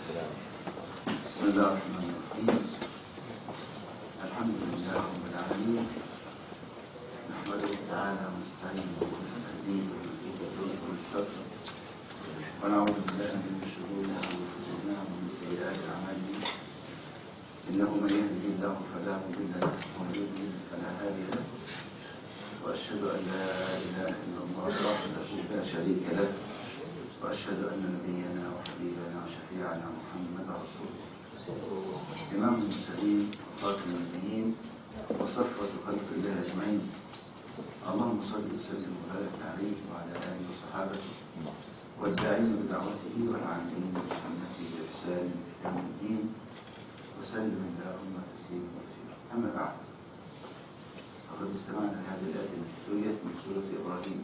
بسم الله الرحمن الرحيم الحمد لله رب العالمين نحمده تعالى ونستعينه ونستهديه ونستغفره ونستغفره ونعوذ بالله من شرور انفسنا ومن سيئات اعمالنا انه من يهده الله فلا مضل له ومن يضلل فلا هادي له واشهد ان لا اله الا الله وحده لا شريك له واشهد ان نبينا وحبيبنا وشفيعنا محمد رسول الله إمام المرسلين وخاتم النبيين وصفوة خلق الله أجمعين اللهم صل وسلم وبارك عليه وعلى آله وصحابته والداعين بدعوته والعاملين بسنته بإحسان في يوم الدين وسلم اللهم تسليما كثيرا أما بعد فقد استمعنا لهذه الآية المتلوية من سورة إبراهيم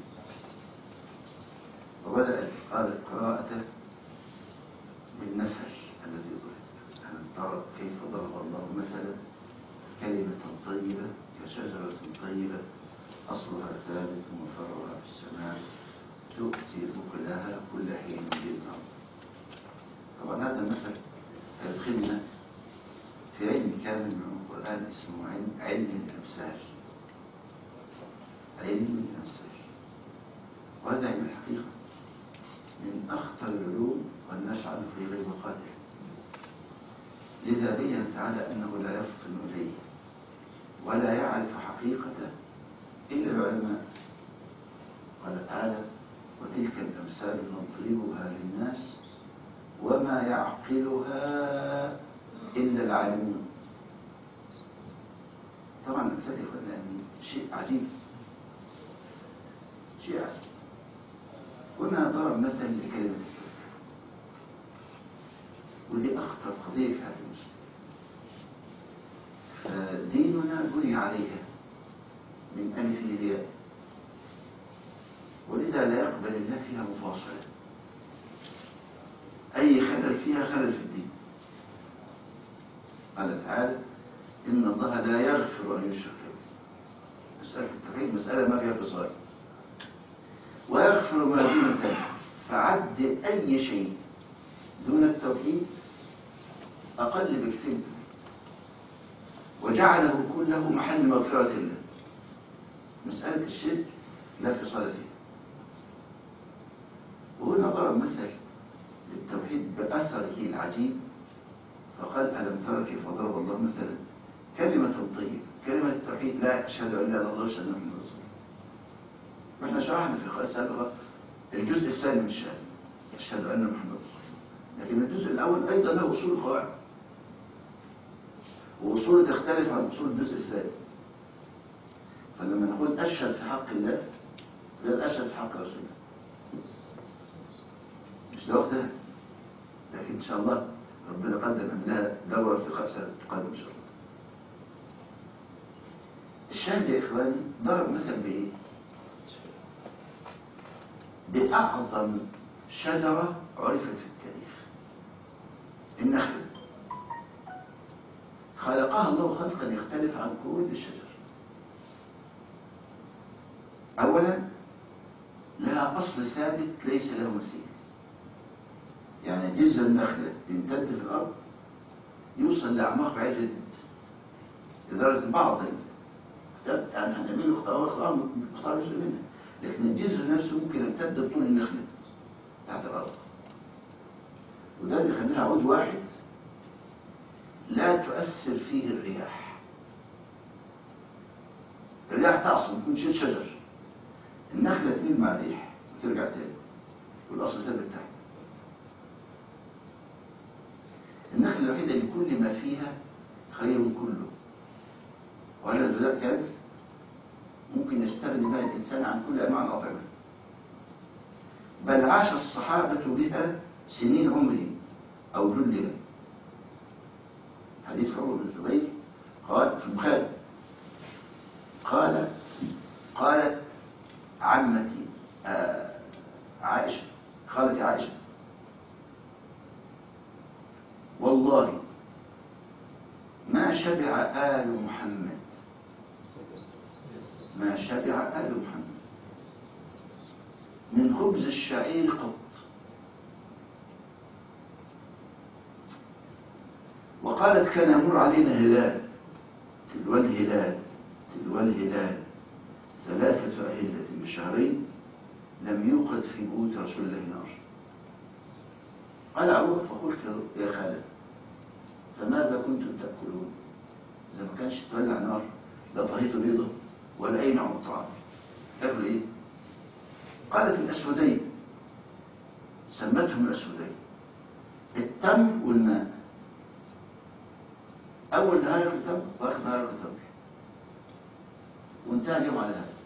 وبدأت قالت قراءته بالمثل الذي ضرب ألم ترى كيف ضرب الله مثلا كلمة طيبة كشجرة طيبة أصلها ثابت وفرعها في السماء تؤتي أكلها كل حين بإذن طبعا هذا المثل يدخلنا في علم كامل من القرآن اسمه علم, علم الأمثال علم الأمثال وهذا علم الحقيقة من أخطر العلوم والناس عنه في غير مقاته لذا بين تعالى أنه لا يفطن إليه ولا يعرف حقيقته إلا العلماء قال تعالى وتلك الأمثال نضربها للناس وما يعقلها إلا العالمون طبعا الأمثال يقول يعني شيء عجيب شيء عجيب هنا ضرب مثل لكلمة الكفر ودي أخطر قضية في هذا المسلم فديننا بني عليها من ألف لياء ولذا لا يقبل الله فيها مفاصلة أي خلل فيها خلل في الدين قال تعالى إن الله لا يغفر أن يشرك به مسألة التوحيد مسألة ما فيها فصال ويغفر ما دون ذلك فعد أي شيء دون التوحيد أقل بكثير وجعله كله محل مغفرة الله مسألة الشرك لا فصال فيه وهنا ضرب مثل للتوحيد بأثره العجيب فقال ألم ترى كيف ضرب الله مثلا كلمة طيبة كلمة التوحيد لا أشهد أن لا إله إلا الله وأشهد أن محمدا رسول الله واحنا شرحنا في القراءة السابقة الجزء الثاني من الشهادة أشهد أن محمد رسول الله لكن الجزء الأول أيضا له أصول القواعد وأصوله تختلف عن أصول الجزء الثاني فلما نقول أشهد في حق الله غير أشهد في حق رسول الله مش ده وقتها لكن إن شاء الله ربنا قدم لها دورة في قاسة تقدم إن شاء الله الشاهد يا إخواني ضرب مثل بإيه؟ بأعظم شجرة عرفت في التاريخ النخلة خلقها الله خلقا يختلف عن كل الشجر أولا لها أصل ثابت ليس له مثيل يعني جذع النخلة يمتد في الأرض يوصل لأعماق بعيدة جدا لدرجة بعض يعني هنعمل اختبار اختبار جزء منها لكن الجذر نفسه ممكن يمتد طول النخلة تحت الأرض وده اللي خلاها عود واحد لا تؤثر فيه الرياح الرياح تعصم تكون شيء شجر النخلة تميل مع الريح وترجع تاني والأصل ثابت تحت النخلة الوحيدة اللي كل ما فيها خير كله وعلى الغذاء كامل ممكن يستغني بها الإنسان عن كل أنواع الأطعمة بل عاش الصحابة بها سنين عمرهم أو جلهم حديث عمر بن الزبير قال في البخاري قال قالت عمتي آه عائشة خالتي عائشة والله ما شبع آل محمد ما شبع آل محمد من خبز الشعير قط وقالت كان يمر علينا هلال تلو الهلال تلو الهلال ثلاثة أهلة بشهرين لم يوقد في بيوت رسول الله نار قال أروح فقلت يا خالد فماذا كنتم تأكلون إذا ما كانش تولع نار لا طهيت بيضة ولا أي نوع من الطعام تاكل إيه؟ قالت الأسودين سمتهم الأسودين التمر والماء أول نهار ياكل تمر وآخر نهار ياكل تمر وانتهى اليوم على هذا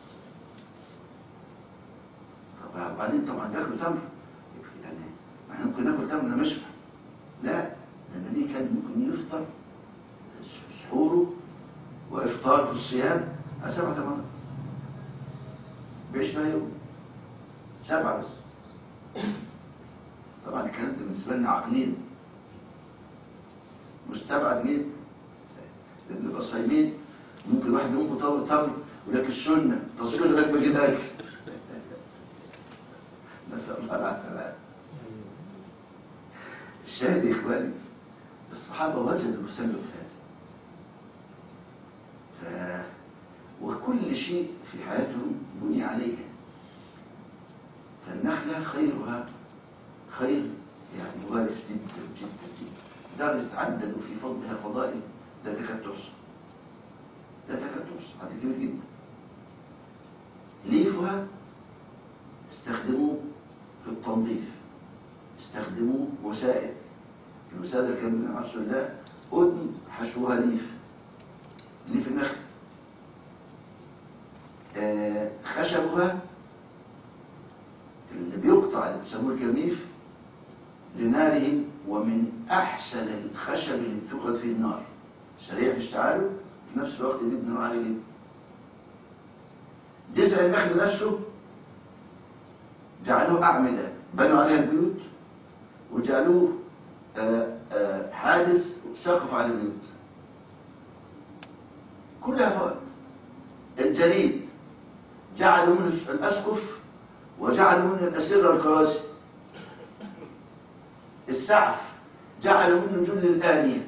طب بعدين طبعا ياكلوا تمر يعني احنا ممكن ناكل تمر لما نشبع لا ده النبي كان ممكن يفطر سحوره وافطار في الصيام على سبعة مرات بيعيش بقى يوم سبعة بس طبعا كانت بالنسبة لنا عقلين مستبعد جدا لان نبقى صايمين ممكن الواحد يقوم بطاوله تمر ولكن السنه تصوير لك بجيب اكل نسال الله العافيه الشاهد يا اخواني الصحابه وجدوا السلم في هذا ف... وكل شيء في حياتهم بني عليها فالنخله خيرها خير يعني وارث جدا جدا جدا درجة عددوا في فضلها فضائل لا تكاد تحصى لا تكاد تحصى هذا كبير جدا ليفها استخدموه في التنظيف استخدموه وسائل الوسادة كان من عرش الله أذن حشوها ليف ليف النخل آه خشبها اللي بيقطع اللي بيسموه الكرنيف لنارهم ومن أحسن الخشب اللي بتوقد فيه النار سريع في اشتعاله في نفس الوقت بيبني نار عليه جدا جذع النخل نفسه جعلوه أعمدة بنوا عليها البيوت وجعلوه آآ آآ حادث سقف على البيوت كلها فوائد الجليد جعلوا منه الأسقف وجعلوا منه الأسرة الكراسي السعف جعلوا منه جل الآنية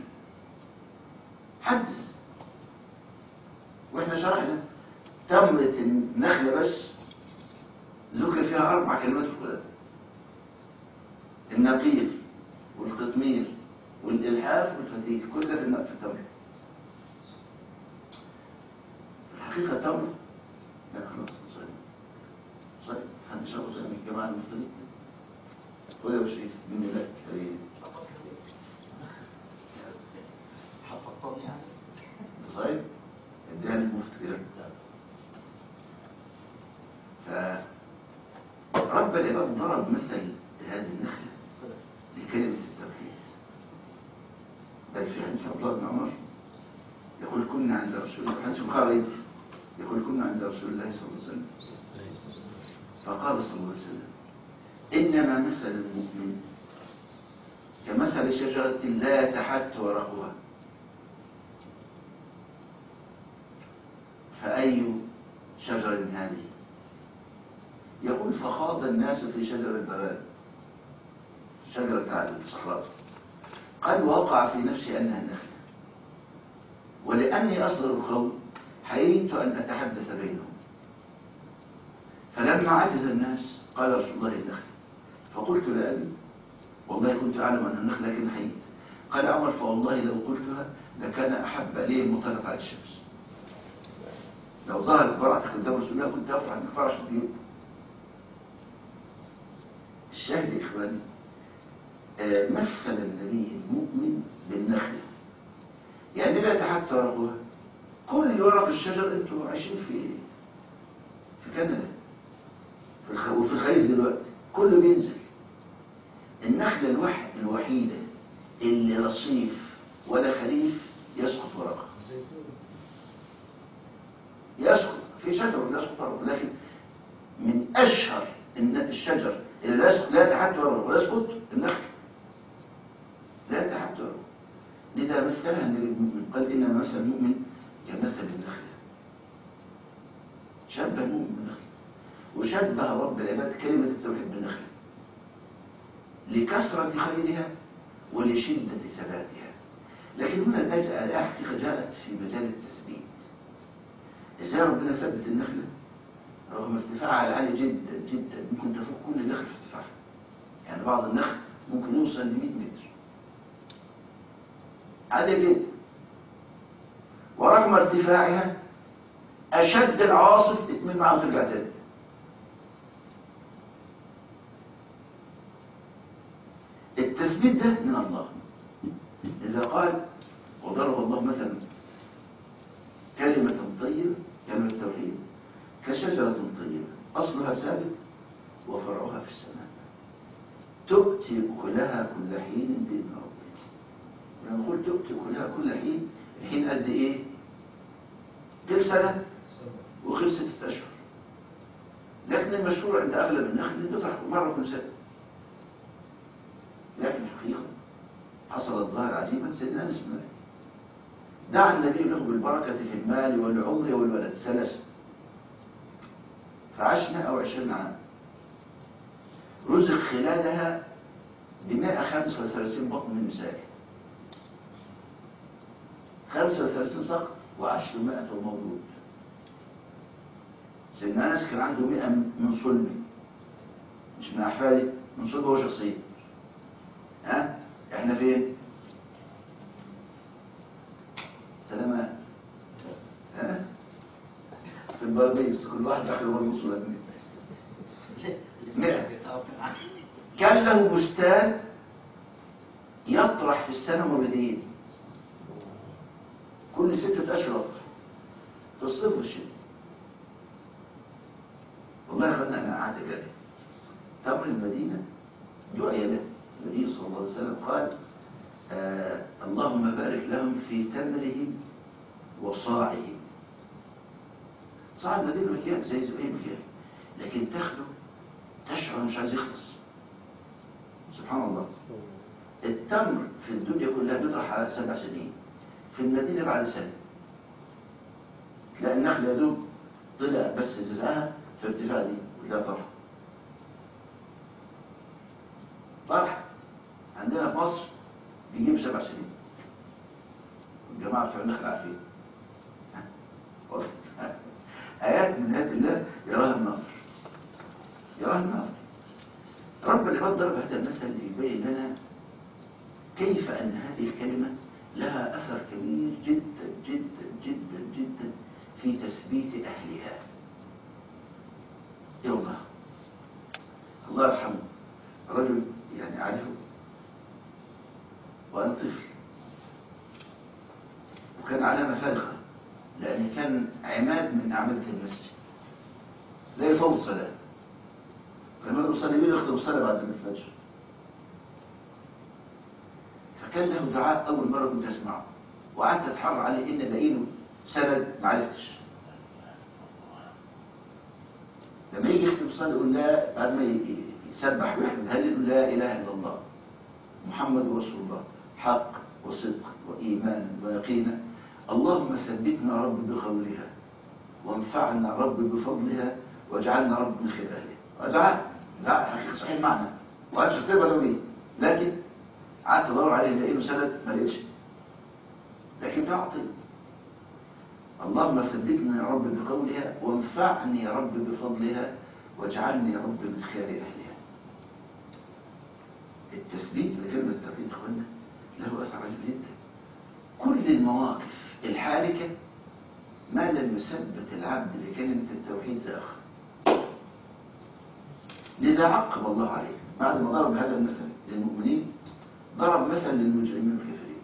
حدث واحنا شرحنا تمرة النخلة بس ذكر فيها أربع كلمات في القرآن النقير والقطمير والإلحاف والفتيك كل ده في التمر في الحقيقة تمر لا خلاص صحيح صحيح حد شافه زي من الجماعة المفترين خد يا بشريف مني لك كريم حفظتني يعني صحيح اديها للمفتي فرب العباد ضرب مثل هذه النخلة لكلمة التوحيد بل في حديث عبد الله بن عمر يقول كنا عند رسول الله حديث البخاري يقول كنا عند رسول الله صلى الله عليه وسلم فقال صلى الله عليه وسلم إنما مثل المؤمن كمثل شجرة لا يتحت ورقها فأي شجرة هذه يقول فخاض الناس في شجر البراد شجرة بتاعت الصحراء قال وقع في نفسي أنها النخلة ولأني أصغر القوم حييت أن أتحدث بينهم فلما عجز الناس قال رسول الله النخلة فقلت لأبي والله كنت أعلم أن النخلة لكن حييت قال عمر فوالله لو قلتها لكان أحب لي المطلق على الشمس لو ظهرت برعة قدام رسول الله كنت أفرح أنك فرش الدين الشاهد يا إخواني آه مثل النبي المؤمن بالنخلة يعني لا تحت ورقها كل ورق الشجر انتوا عايشين في في كندا في الخ... وفي الخريف دلوقتي كله بينزل النخلة الوح... الوحيدة اللي رصيف ولا خريف يسقط ورقها يسقط في شجر يسقط ورقه لكن من أشهر الشجر اللي لا يسقط لا يتحت ورقه ولا يسقط النخل لا يتحت ورقه لذا مثلها النبي المؤمن قال إنما مثل المؤمن كمثل النخلة شبه المؤمن بالنخلة وشبه رب العباد كلمة التوحيد بالنخلة لكثرة خيرها ولشدة ثباتها لكن هنا الآية الآية حقيقة جاءت في مجال التثبيت ازاي ربنا ثبت النخلة رغم ارتفاعها العالي جدا جدا ممكن تفوق كل نخل في ارتفاعها يعني بعض النخل ممكن يوصل ل 100 متر عالية جدا ورغم ارتفاعها أشد العواصف تكمل معها وترجع تاني التثبيت ده من الله إذا قال وضرب الله مثلا كلمة طيبة كلمة التوحيد كشجرة طيبة أصلها ثابت وفرعها في السماء تؤتي أكلها كل حين بإذن ربها ولما نقول تؤتي أكلها كل حين الحين قد إيه؟ غير سنة وغير ستة أشهر لكن المشهور عند أغلب النخل إنه بيطرح مرة كل سنة لكن الحقيقة حصلت ظاهرة عجيبة سيدنا أنس بن مالك دعا النبي له بالبركة في المال والعمر والولد ثلاثة فعاش 120 عام رزق خلالها ب 135 بطن من نسائه 35 سقط وعاش له 100 ومولود سيدنا انس كان عنده 100 من صلبي مش من احفادي من صلبه هو شخصيا ها احنا فين سلامات ها في البرديس كل واحد داخل برنص ولا اتنين مئة. كان له بستان يطرح في السنة مرتين كل ستة أشهر يطرح في الصيف والشتاء والله يا اخوانا أنا قعدت جري تمر المدينة دعي له النبي صلى الله عليه وسلم قال آه اللهم بارك لهم في تمرهم وصاعهم صاع المدينة مكيال زي زي مكيال لكن تاخده تشعر مش عايز يخلص سبحان الله التمر في الدنيا كلها بيطرح على سبع سنين في المدينة بعد سنة تلاقي النخل يا دوب طلع بس جزءها في ارتفاع دي وتلاقي طرح طرح عندنا في مصر بيجيب سبع سنين الجماعة بتوع النخل عارفين آيات من آيات الله يراها الناظر يراها الناظر رب العباد ضرب هذا المثل ليبين لنا كيف أن هذه الكلمة لها أثر كبير جدا جدا جدا جدا في تثبيت أهلها يا الله الله يرحمه رجل يعني أعرفه وأنا طفل وكان علامة فارقة لأن كان عماد من أعمدة المسجد لا يفوت صلاة كان يقول صلي بيه يختم الصلاة بعد الفجر فكان له دعاء أول مرة كنت أسمعه وقعدت أتحرى عليه إن ألاقي له سند ما عرفتش لما يجي يختم الصلاة يقول لا بعد ما يسبح ويحمد هل يقول لا إله إلا الله محمد رسول الله حق وصدق وإيمان ويقينا اللهم ثبتنا رب بقولها وانفعنا رب بفضلها واجعلنا رب من خير اهلها دعاء دعاء حقيقة صحيح معنى وأنا شخصيا بدوي لكن قعدت ادور عليه الاقي له سند ما لقيتش لكن ده عطيه اللهم ثبتني يا رب بقولها وانفعني يا رب بفضلها واجعلني يا رب من خير اهلها التثبيت بكلمة التوحيد اخوانا له اثر عجيب جدا كل المواقف الحالكة ما لم يثبت العبد بكلمة التوحيد زاخ لذا عقب الله عليه بعد ما ضرب هذا المثل للمؤمنين ضرب مثل للمجرمين الكافرين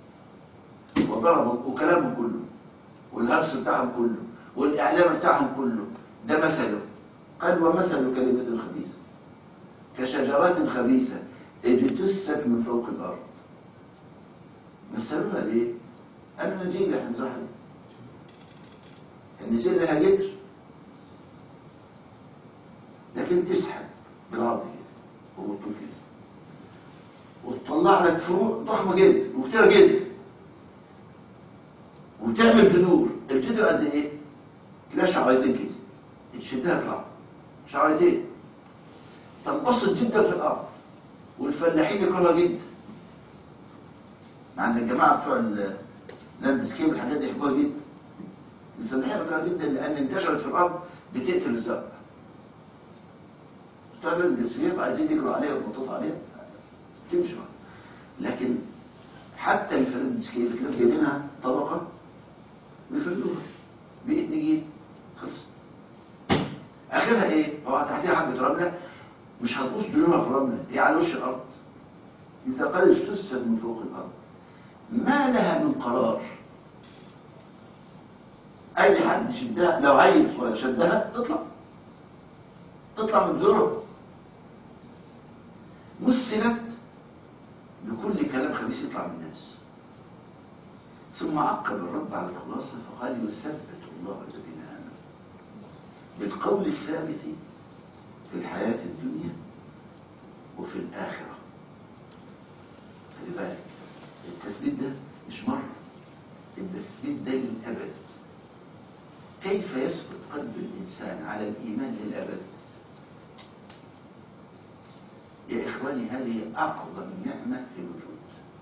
وضرب وكلامهم كله والهرس بتاعهم كله والإعلام بتاعهم كله ده مثله قال ومثل كلمة خبيثة كشجرات خبيثة اجتثت من فوق الأرض مثلوها ليه؟ قالوا نجيل احنا نزرعها النجيل لها جدر لكن تسحب بالعرض كده وبالطول كده وتطلع لك فروع ضخمة جدا وكتيرة جدا وتعمل جذور الجذر قد ايه؟ تلاقي شعريتين كده تشدها يطلع شعريتين تنبسط جدا في الارض والفلاحين ياكلوها جدا عند الجماعة بتوع اللاندسكيب الحاجات دي يحبوها جدا الفلاحين يحبوها جدا لأن انتشرت في الأرض بتقتل الزرع بتوع اللاندسكيب عايزين يجروا عليها وينططوا عليها تمشي معاها. لكن حتى اللاندسكيب تلاقي جايبينها طبقة ويفردوها بقت نجيل خلص اخرها ايه هو تحتها حبه رمله مش هتبص ديونها في الرمله هي على وش الارض اذا قال اجتثت من فوق الارض ما لها من قرار اي حد شدها لو عيل صغير شدها تطلع تطلع من جذورها مثلت بكل كلام خبيث يطلع من الناس ثم عقب الرب على الخلاصه فقال يثبت الله الذين امنوا بالقول الثابت في الحياة الدنيا وفي الآخرة خلي بالك التثبيت ده مش مرة التثبيت ده للأبد كيف يثبت قلب الإنسان على الإيمان للأبد يا إخواني هذه أعظم نعمة في الوجود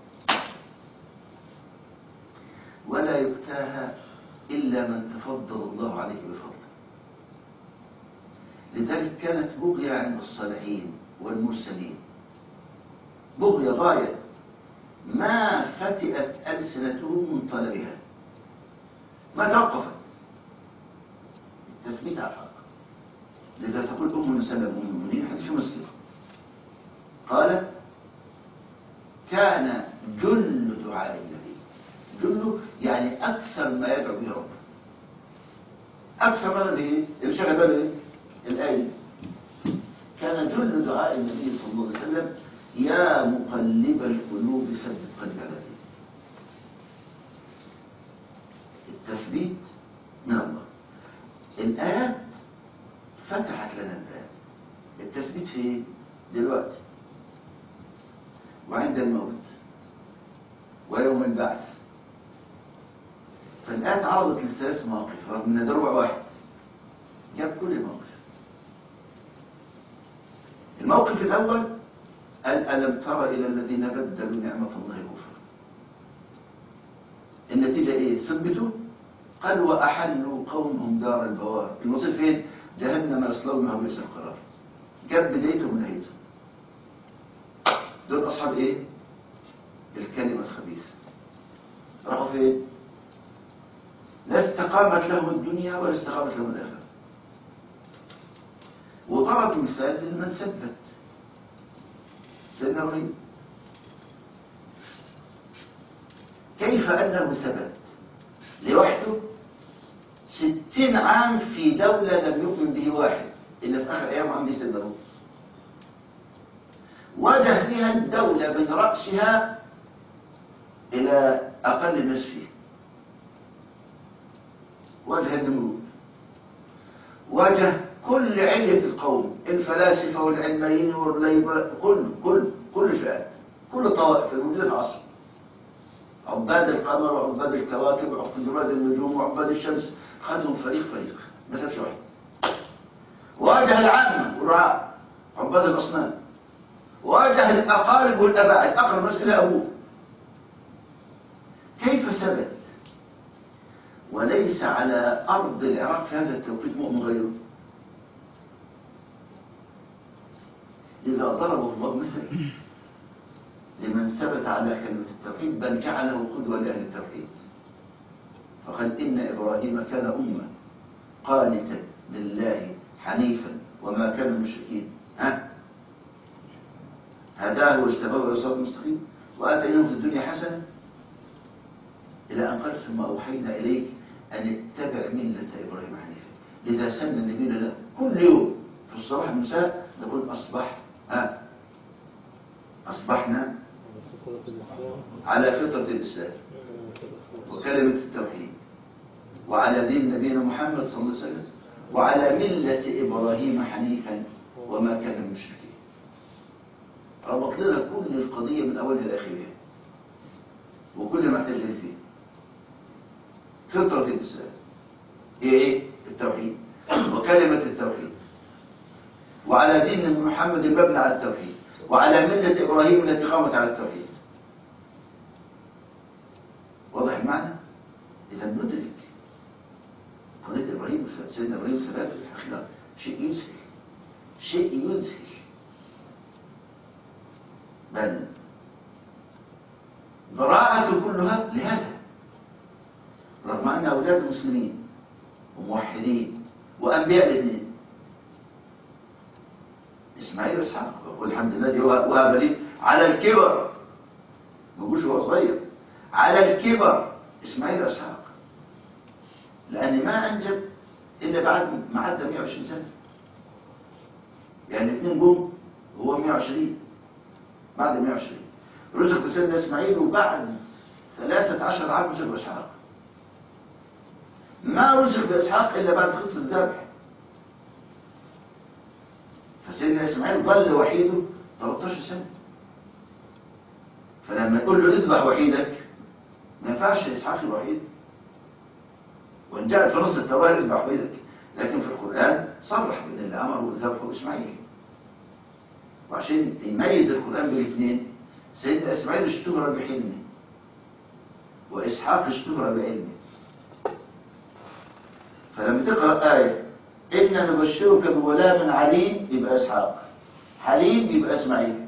ولا يؤتاها إلا من تفضل الله عليه بفضله لذلك كانت بغية عند الصالحين والمرسلين بغية غاية ما فتئت ألسنتهم من طلبها ما توقفت التثبيت على الحق لذا تقول أم سلمة أم المؤمنين حديث في مسلم قالت كان جل دعاء النبي جل يعني أكثر ما يدعو به ربه أكثر ما به اللي شغل باله إيه؟ الآية كان جل دعاء النبي صلى الله عليه وسلم يا مقلب القلوب ثبت قلبي على دينك التثبيت من الله الآيات فتحت لنا الباب التثبيت في إيه؟ دلوقتي وعند الموت ويوم البعث فالآيات عرضت للثلاث مواقف رغم ان ده ربع واحد جاب كل موقف الموقف الأول قال ألم تر إلى الذين بدلوا نعمة الله كفرا النتيجة إيه؟ ثبتوا قال وأحلوا قومهم دار البوار المصير فين؟ جهنم يصلونها بئس القرار جاب بدايتهم ونهايتهم دول أصحاب إيه؟ الكلمة الخبيثة راحوا فين؟ لا استقامت لهم الدنيا ولا استقامت لهم الآخرة وضرب مثال لمن ثبت سيدنا ابراهيم كيف أنه ثبت لوحده ستين عام في دولة لم يؤمن به واحد إلا في آخر أيام عم سيدنا لوط واجه بها الدولة من رأسها إلى أقل الناس فيه واجه النمرود واجه كل علية القوم الفلاسفة والعلميين والليبر كل كل كل الفئات كل الطوائف الموجودة في العصر عباد القمر وعباد الكواكب وعباد النجوم وعباد الشمس خدهم فريق فريق ما سابش واحد واجه العامة والرعاة عباد الأصنام واجه الأقارب والأباعد أقرب ناس إلى أبوه كيف ثبت وليس على أرض العراق في هذا التوقيت مؤمن غيره إذا ضربه الله مثل لمن ثبت على كلمة التوحيد بل جعله قدوة لأهل التوحيد فقال إن إبراهيم كان أمة قانتا لله حنيفا وما كان من المشركين ها هداه واجتباه إلى صراط مستقيم وآتيناه في الدنيا حسنة إلى أن قال ثم أوحينا إليك أن اتبع ملة إبراهيم حنيفا لذا سن النبي له كل يوم في الصباح والمساء نقول أصبح ها أصبحنا على فطرة الإسلام وكلمة التوحيد وعلى دين نبينا محمد صلى الله عليه وسلم وعلى ملة إبراهيم حنيفا وما كان من المشركين ربط لنا كل القضية من أولها لآخرها وكل ما احتاج فيه فطرة الإسلام هي إيه؟ التوحيد وكلمة التوحيد وعلى دين محمد المبنى على التوحيد وعلى ملة إبراهيم التي قامت على التوحيد إذا ندرك قضية إبراهيم سيدنا إبراهيم ثبات الحقيقة شيء يذهل شيء يذهل بل ضراعته كلها لهذا رغم أن أولاد مسلمين وموحدين وأنبياء الاثنين إسماعيل وإسحاق والحمد لله الذي وهب لي على الكبر ما بقولش هو صغير على الكبر إسماعيل وإسحاق لأن ما أنجب إلا بعد ما عدى 120 سنة يعني الاثنين جم وهو 120 بعد 120 رزق سيدنا إسماعيل وبعد 13 عام رزق بإسحاق ما رزق بإسحاق إلا بعد قصة الذبح فسيدنا إسماعيل ظل وحيده 13 سنة فلما يقول له اذبح وحيدك ما ينفعش إسحاق يبقى وحيد وإن جاءت في نص التوراة اذبح وحيدك لكن في القرآن صرح بأن اللي أمره ذبحه إسماعيل وعشان يميز القرآن بين الاثنين سيدنا إسماعيل اشتهر بحلمه وإسحاق اشتهر بعلمه فلما تقرأ آية إن نبشرك بغلام عليم يبقى إسحاق حليم يبقى إسماعيل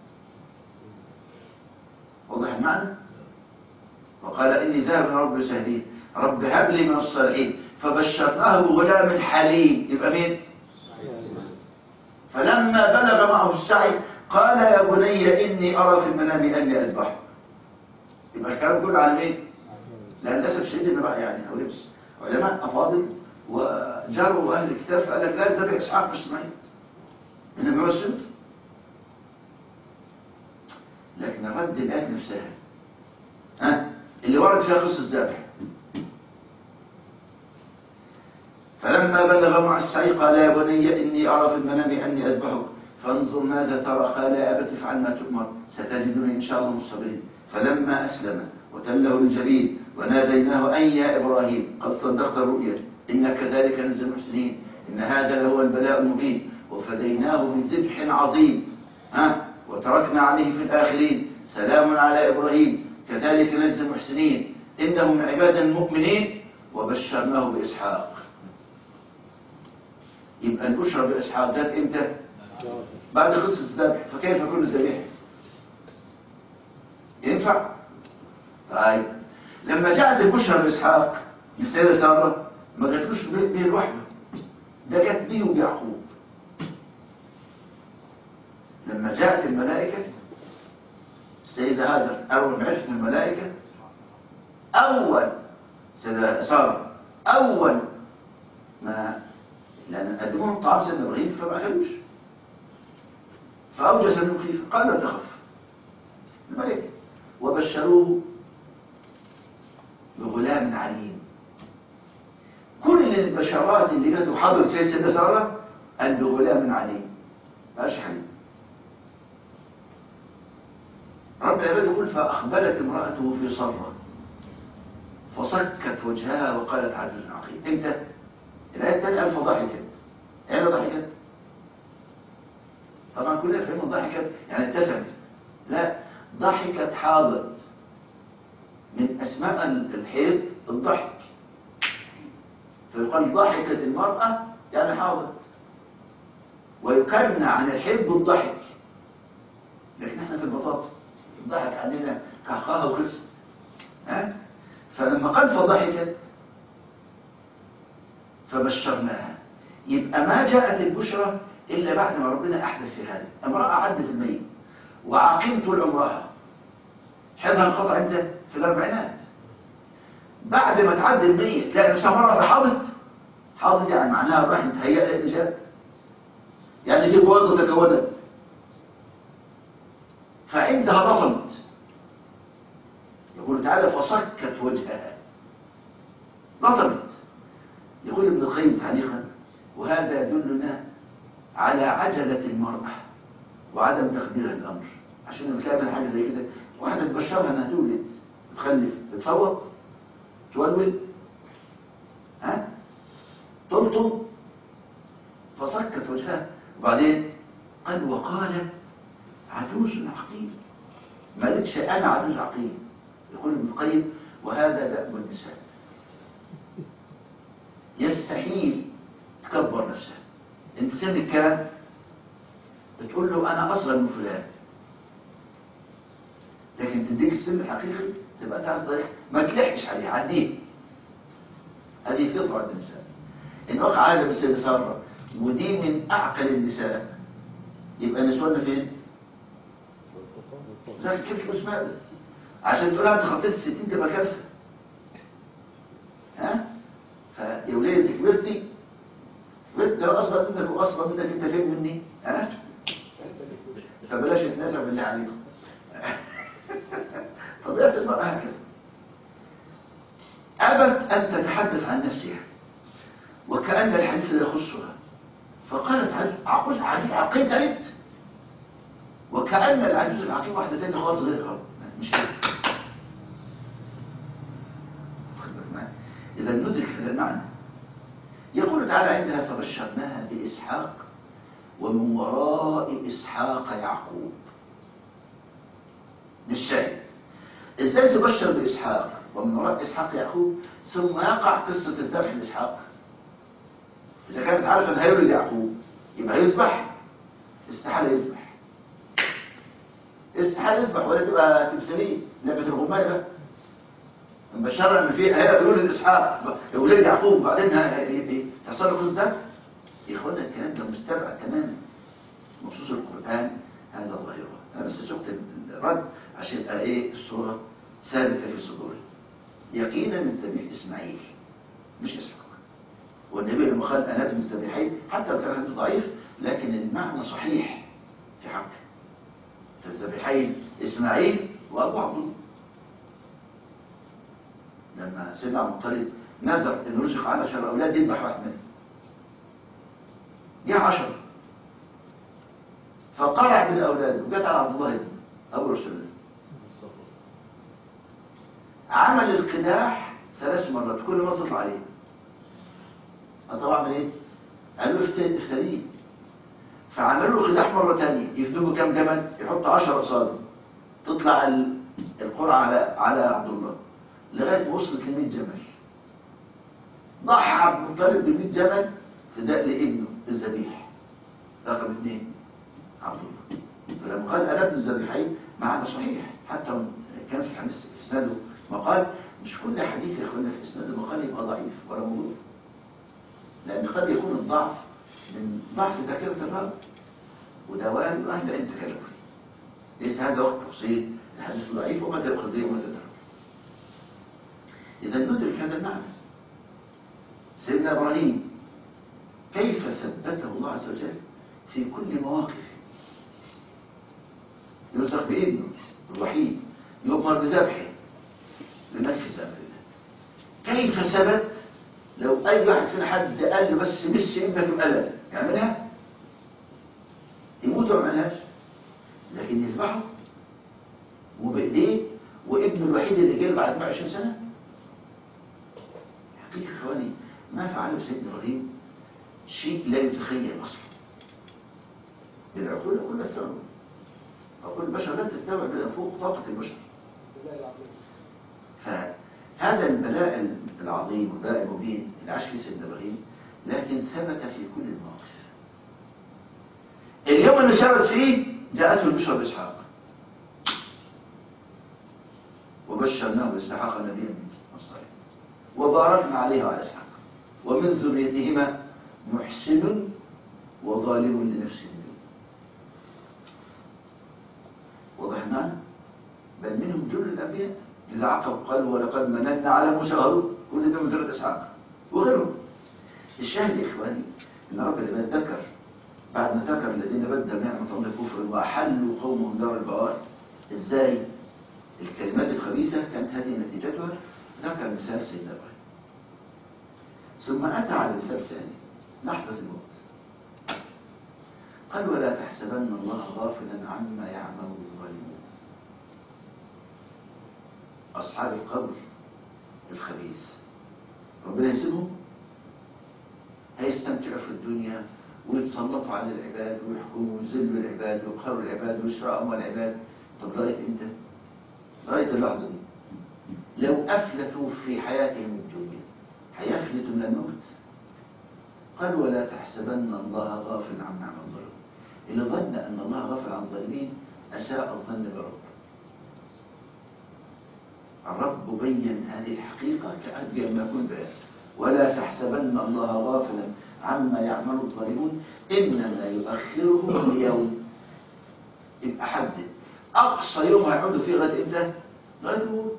واضح المعنى وقال إني ذاهب إلى رب سهلين رب هب لي من الصالحين فبشرناه بغلام حليم يبقى مين فلما بلغ معه السعي قال يا بني إني أرى في المنام أني أذبحك يبقى الكلام كله على مين لأن للأسف الشديد إن بقى يعني أو لبس علماء أفاضل وجروا أهل الكتاب فقال لك لا تتبع إسحاق بإسماعيل إنما هو السنة لكن الرد الآن نفسها ها اللي ورد فيها قصة الذبح فلما بلغ مع السعي قال يا بني إني أرى في المنام أني أذبحك فانظر ماذا ترى قال يا أبت افعل ما تؤمر ستجدني إن شاء الله مصبرين فلما أسلم وتله الجبين وناديناه أي يا إبراهيم قد صدقت الرؤيا إن كذلك نزل المحسنين إن هذا لهو البلاء المبين وفديناه بذبح عظيم ها وتركنا عليه في الآخرين سلام على إبراهيم كذلك نجزي المحسنين إنه من عبادنا المؤمنين وبشرناه بإسحاق يبقى البشرى بإسحاق جت إمتى؟ بعد قصة الذبح فكيف كل ذبيح؟ ينفع؟ طيب لما جاءت البشرى بإسحاق للسيدة سارة ما جاتلوش به لوحده ده جت بيه وبيعقوب لما جاءت الملائكة السيدة هاجر أول ما عرفت الملائكة أول سيدة سارة أول ما لأن قدموا لهم طعام سيدنا إبراهيم فما أكلوش فأوجس منهم خيفة قال لا تخف الملائكة وبشروه بغلام عليم كل البشرات اللي جت وحضرت فيها السيدة سارة قال بغلام عليم مبقاش حليم رب العباد يقول فأقبلت امرأته في صرة فصكت وجهها وقالت عجوز عقيم امتى؟ الآية الثانية ألف ضحكت أين ضحكت؟ طبعا كلنا فهمنا ضحكت يعني ابتسمت لا ضحكت حاضت من أسماء الحيض الضحك فيقال ضحكت المرأة يعني حاضت ويكنى عن الحيض بالضحك لكن احنا في البطاطا ضحك علينا كحقها وخلصت ها فلما قال فضحكت فبشرناها يبقى ما جاءت البشرى إلا بعد ما ربنا أحدث في هذا امرأة عدت الميت وعقمت لعمرها حيضها انقطع امتى؟ في الأربعينات بعد ما تعدي الميت تلاقي نفسها مرة حاضت حاضت يعني معناها الرحم تهيأ للإجابة يعني دي قوة تكونت فعندها بطلت يقول تعالى فصكت وجهها بطلت يقول ابن القيم تعليقا وهذا يدلنا على عجلة المرأة وعدم تقديرها الأمر عشان لما تعمل حاجة زي كده واحدة تبشرها انها تولد تخلف تتصوت تولد ها تلطم فصكت وجهها وبعدين قال وقال عجوز عقيم ما قالتش انا عجوز عقيم يقول ابن القيم وهذا دأب النساء يستحيل تكبر نفسها انت سن الكلام بتقول له انا اصغر من فلان لكن تديك السن الحقيقي تبقى انت عايز ضريح ما تلحقش عليه عديه هذه فطرة الإنسان إن وقع عادة بالسيدة سارة ودي من أعقل النساء يبقى نسواننا فين؟ ذلك كيف فلوس ماذا؟ عشان تقول أنت خطيت الستين تبقى كافة ها؟ فيا وليه أنت كبرتي كبرت لو أصغر منك وأصغر منك أنت فين مني؟ ها؟ فبلاش تتنازع بالله عليكم طبيعة المرأة هكذا أبت أن تتحدث عن نفسها وكأن الحديث لا يخصها فقالت عجوز عجيب عقيم تالت وكأن العجوز العقيم واحدة تانية خالص غيرها مش كده إذا ندرك هذا المعنى يقول تعالى عندها فبشرناها بإسحاق ومن وراء إسحاق يعقوب للشاهد إزاي تبشر بإسحاق ومن وراء إسحاق يعقوب ثم يقع قصة الذبح لإسحاق إذا كانت عارفة أن هيولد يعقوب يبقى يذبح استحالة يذبح استحالة يذبح ولا تبقى تمثالية لعبة الغماية بقى مبشرة ان في هيولد اسحاق يولد يعقوب بعدين تحصل له الذبح يا اخوانا الكلام ده مستبعد تماما مخصوص القرآن هذا ظاهره انا بس سكت الرد عشان يبقى ايه الصورة ثابتة في صدوري يقينا من ذبيح اسماعيل مش اسحاق والنبي لما قال انا ابن الذبيحين حتى لو كان الحديث ضعيف لكن المعنى صحيح في حقه فالذبيحين اسماعيل وابو عبد الله لما سيدنا عبد المطلب نذر انه رزق على عشر اولاد يذبح واحد منهم جه عشر فقرع بالاولاد وجت على عبد الله ابن ابو رسول الله عمل القداح ثلاث مرات كل ما تطلع عليه طب اعمل ايه قالوا له افتريه فعملوا له قداح مره ثانيه يفدوه كام جمل يحط 10 قصاده تطلع القرعه على على عبد الله لغايه ما وصلت ل 100 جمل ضحى عبد المطلب ب 100 جمل فداء لابنه الذبيح رقم اثنين عبد الله فلما قال انا ابن الذبيحين معنى صحيح حتى كان في الحديث في اسناده مقال مش كل حديث يا اخوانا في اسناد المقال يبقى ضعيف ولا موضوع لان قد يكون الضعف من ضعف ذاكره الراوي وده وارد اهل العلم تكلموا فيه ليس هذا وقت تفصيل الحديث ضعيف ومتى يؤخذ به ومتى ترك اذا ندرك هذا المعنى سيدنا ابراهيم كيف ثبته الله عز وجل في كل مواقفه يرزق بابنه الوحيد يؤمر بذبحه لنفذ امر الله كيف ثبت لو اي واحد فينا حد قال له بس مس ابنك بقلم يعملها يموت وما يعملهاش لكن يذبحه وبايديه وابنه الوحيد اللي جه بعد 120 سنه حقيقه اخواني ما فعله سيدنا ابراهيم شيء لا يتخيل اصلا بالعقول كل السنه عقول البشر لا تستوعب فوق طاقه البشر فهذا البلاء العظيم والبلاء المبين اللي عاش فيه سيدنا ابراهيم لكن ثبت في كل المواقف اليوم اللي ثبت فيه جاءته البشرى باسحاق وبشرناه باسحاق نبيا من الصالحين وباركنا عليه وعلى اسحاق ومن ذريتهما محسن وظالم لنفسه واضح المعنى بل منهم جل الانبياء اذا عقب قالوا ولقد مننا على موسى وهارون كل ده من ذريه اسحاق وغيرهم الشاهد يا اخواني ان رب العباد ذكر بعد ما ذكر الذين بدلوا نعمه الله كفر واحلوا قومهم دار البوار ازاي الكلمات الخبيثه كانت هذه نتيجتها ذكر مثال سيدنا ابراهيم ثم اتى على مثال ثاني لحظه الموت قال ولا تحسبن الله غافلا عما يعمل الظالمون أصحاب القبر الخبيث ربنا يسيبهم هيستمتعوا في الدنيا ويتسلطوا على العباد ويحكموا ويذلوا العباد ويقهروا العباد ويسرقوا أموال العباد طب لغاية إمتى؟ لغاية اللحظة دي لو أفلتوا في حياتهم الدنيا هيفلتوا من الموت قال ولا تحسبن الله غافل عما يعمل الظالمون اللي ظن أن الله غافل عن الظالمين أساء الظن برب الرب بين هذه الحقيقة كأبين ما يكون بيان ولا تحسبن الله غافلا عما يعمل الظالمون إنما يؤخرهم ليوم يبقى حدد أقصى يوم هيعودوا فيه لغاية إمتى؟ لغاية الموت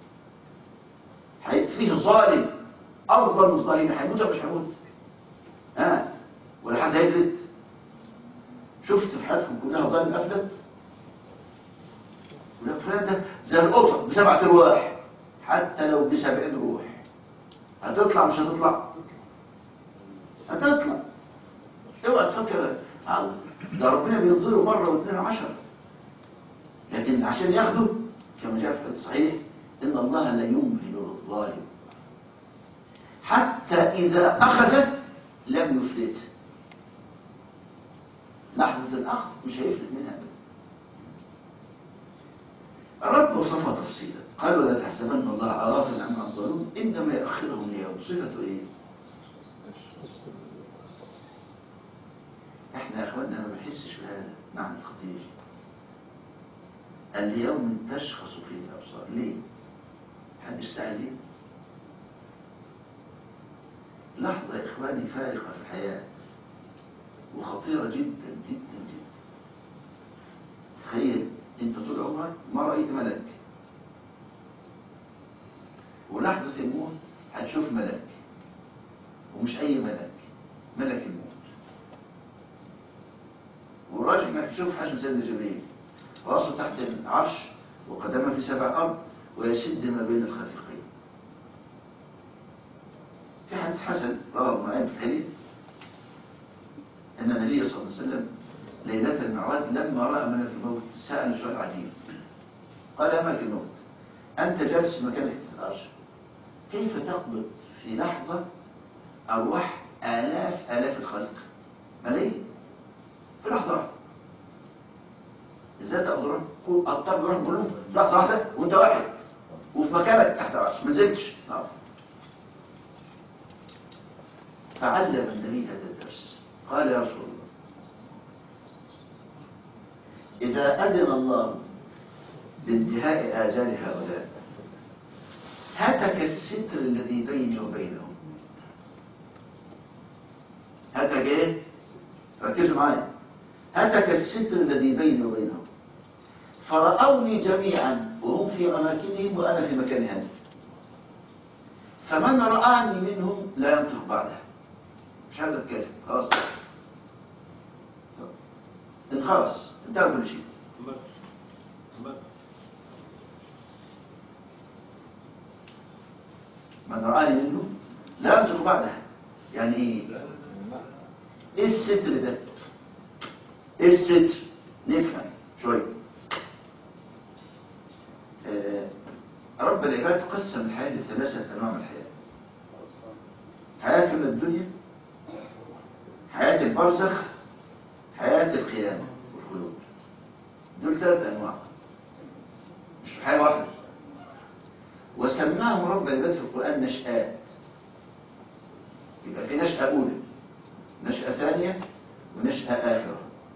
هيبقى فيه ظالم أفضل من الظالمين هيموت ولا مش هيموت؟ ها ولا حد هيفلت؟ شفت في حياتكم كلها ظالم أفلت؟ ولا فلان ده زي القطط بسبعة أرواح حتى لو بسبعين روح هتطلع مش هتطلع؟ هتطلع اوعى تفكر عاو. ده ربنا بينظره مرة واثنين وعشرة لكن عشان ياخده كما جاء في الحديث الصحيح إن الله لا يمهل للظالم حتى إذا أخذت لم يفلت لحظة الأخذ مش هيفلت منها أبدا الرب وصفها تفصيلا قال ولا تحسبن الله غافلا عما الظالمون إنما يأخرهم ليوم صفته إيه؟ احنا يا اخواننا ما بنحسش بهذا معنى خطير اليوم تشخص فيه الابصار ليه حد يستعد ليه لحظة يا اخواني فارقة في الحياة وخطيرة جدا جدا جدا تخيل انت طول عمرك ما رأيت ملك ولحظة الموت هتشوف ملك ومش اي ملك ملك الموت والراجل انك تشوف حجم سيدنا جبريل راسه تحت العرش وقدمه في سبع ارض ويشد ما بين الخافقين في حديث حسن رواه ابن معين في الحديث ان النبي صلى الله عليه وسلم ليله المعراج لما راى ملك الموت سال سؤال عجيب قال يا ملك الموت انت جالس في مكانك في العرش كيف تقبض في لحظه ارواح الاف الاف الخلق ملايين في لحظة واحدة ازاي تقدر الطب يروح كلهم في لحظة واحدة وانت واحد وفي مكانك تحت العرش ما نزلتش آه. فعلم النبي هذا الدرس قال يا رسول الله إذا أذن الله بانتهاء آجال هؤلاء هتك الستر الذي بيني وبينهم هتك ايه؟ ركزوا معايا هتك الستر الذي بيني وبينهم فرأوني جميعا وهم في أماكنهم وأنا في مكان هذا فمن رآني منهم لا ينطق بعدها مش عايز اتكلم خلاص انت خلاص انتهى كل شيء من رآني منه لا ينطق بعدها يعني ايه ايه الستر ده ايه الستر نفهم شوية آه رب العباد قسم الحياة لثلاثة أنواع من الحياة حياة الدنيا حياة البرزخ حياة القيامة والخلود دول ثلاث أنواع مش حياة واحدة وسماهم رب العباد في القرآن نشآت يبقى في نشأة أولى نشأة ثانية ونشأة آخرة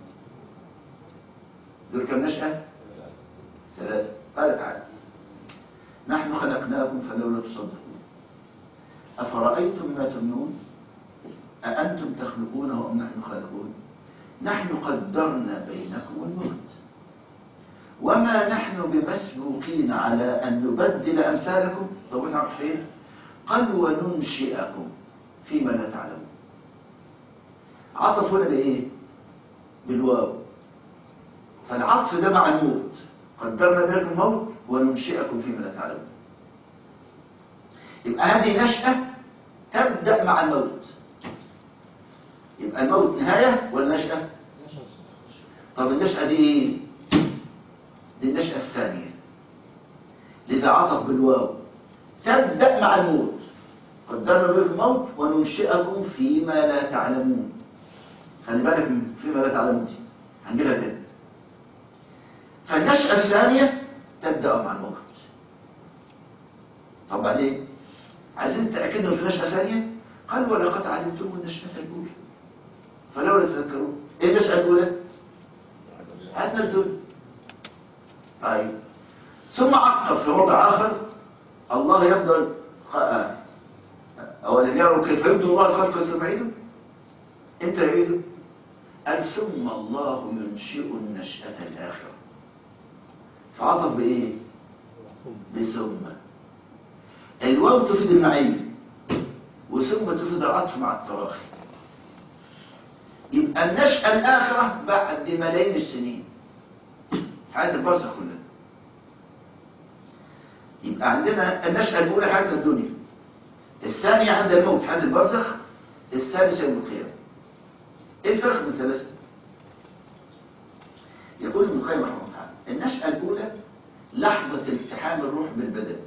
دول كم نشأة؟ ثلاثة قال تعالى نحن خلقناكم فلولا تصدقون أفرأيتم ما تمنون أأنتم تخلقونه أم نحن خالقون نحن قدرنا بينكم الموت وما نحن بمسبوقين على أن نبدل أمثالكم طب احنا عارفين قال وننشئكم فيما لا تعلمون عطف هنا بإيه؟ بالواو فالعطف ده مع الموت قدرنا بينكم الموت وننشئكم فيما لا تعلمون يبقى هذه نشأة تبدأ مع الموت يبقى الموت نهاية ولا نشأة؟ طب النشأة دي ايه؟ دي النشأة الثانية لذا عطف بالواو تبدأ مع الموت قدرنا بينكم الموت وننشئكم فيما لا تعلمون خلي بالك من فيما لا تعلمون دي هنجيلها تاني فالنشأة الثانية تبدأ مع الموت طب بعدين عايزين تأكدوا في نشأة ثانية قال ولقد علمتم النشأة الأولى فلولا تذكرون ايه النشأة الأولى؟ عدنا الدنيا طيب ثم عقب في وضع آخر الله يفضل خ- أولم يروا كيف يبدو الله الخلق ثم يعيده امتى يعيده قال ثم الله ينشئ النشأة الآخرة فعطف بإيه بثم الواو تفيد المعية وثم تفيد العطف مع التراخي يبقى النشأة الآخرة بعد ملايين السنين حياة البرزخ كلها يبقى عندنا النشأة الأولى حياة الدنيا الثانية عند الموت حياة البرزخ الثالثة يوم القيامة ايه الفرق بين الثلاثة؟ يقول ابن القيم رحمه الله تعالى النشأة الأولى لحظة التحام الروح بالبدن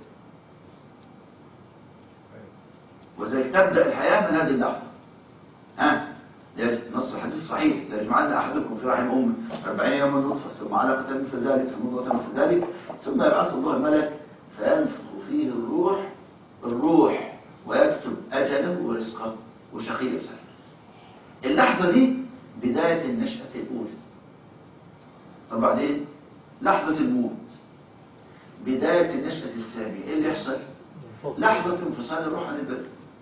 وذلك تبدأ الحياة من هذه اللحظة ها لا- نص الحديث صحيح لا يجمعن أحدكم في رحم أمه 40 يوما نطفة ثم علقة مثل ذلك ثم مضغة مثل ذلك ثم يبعث الله الملك فينفخ فيه الروح الروح ويكتب أجله ورزقه وشقي أو سعيد اللحظة دي بداية النشأة الأولى طب بعدين لحظة الموت بداية النشأة الثانية ايه اللي يحصل؟ لحظة انفصال الروح عن البدن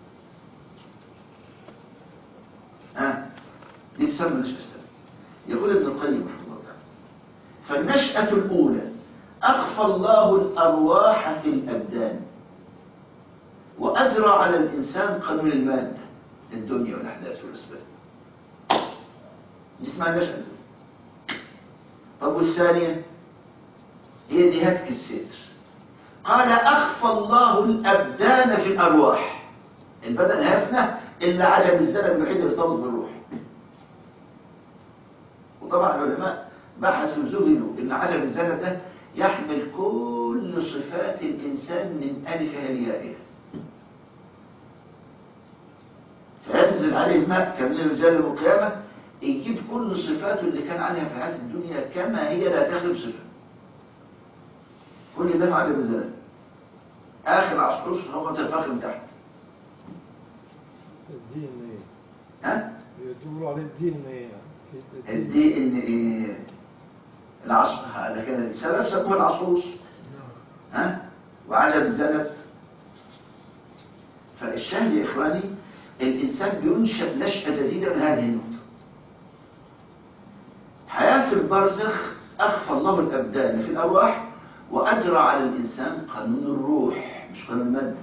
ها دي تسمى النشأة الثانية يقول ابن القيم رحمه الله تعالى فالنشأة الأولى أخفى الله الأرواح في الأبدان وأجرى على الإنسان قانون المادة الدنيا والأحداث والأسباب دي اسمها النشأة الأولى طب والثانية هي دي هتك الستر قال أخفى الله الأبدان في الأرواح البدن هيفنى إلا عدم الزمن الوحيد اللي يرتبط بالروح وطبعا العلماء بحثوا ذهلوا إن عدم الزمن ده يحمل كل صفات الإنسان من ألفها ليائها فينزل عليه الماء كمن الرجال يوم القيامة يجيب كل صفاته اللي كان عليها في حياة الدنيا كما هي لا تخلف صفة كل ده عدم الزمن آخر عصر هو الفخر من تحت الدين ايه ها يقولوا عليه الدين ايه الدي ان ايه العصر لكن السلف سموه العصوص ها وعدم الذنب فالشاهد يا اخواني الانسان بينشا نشاه جديده من هذه النقطه حياه البرزخ اخفى الله الابدان في الارواح واجرى على الانسان قانون الروح مش قانون الماده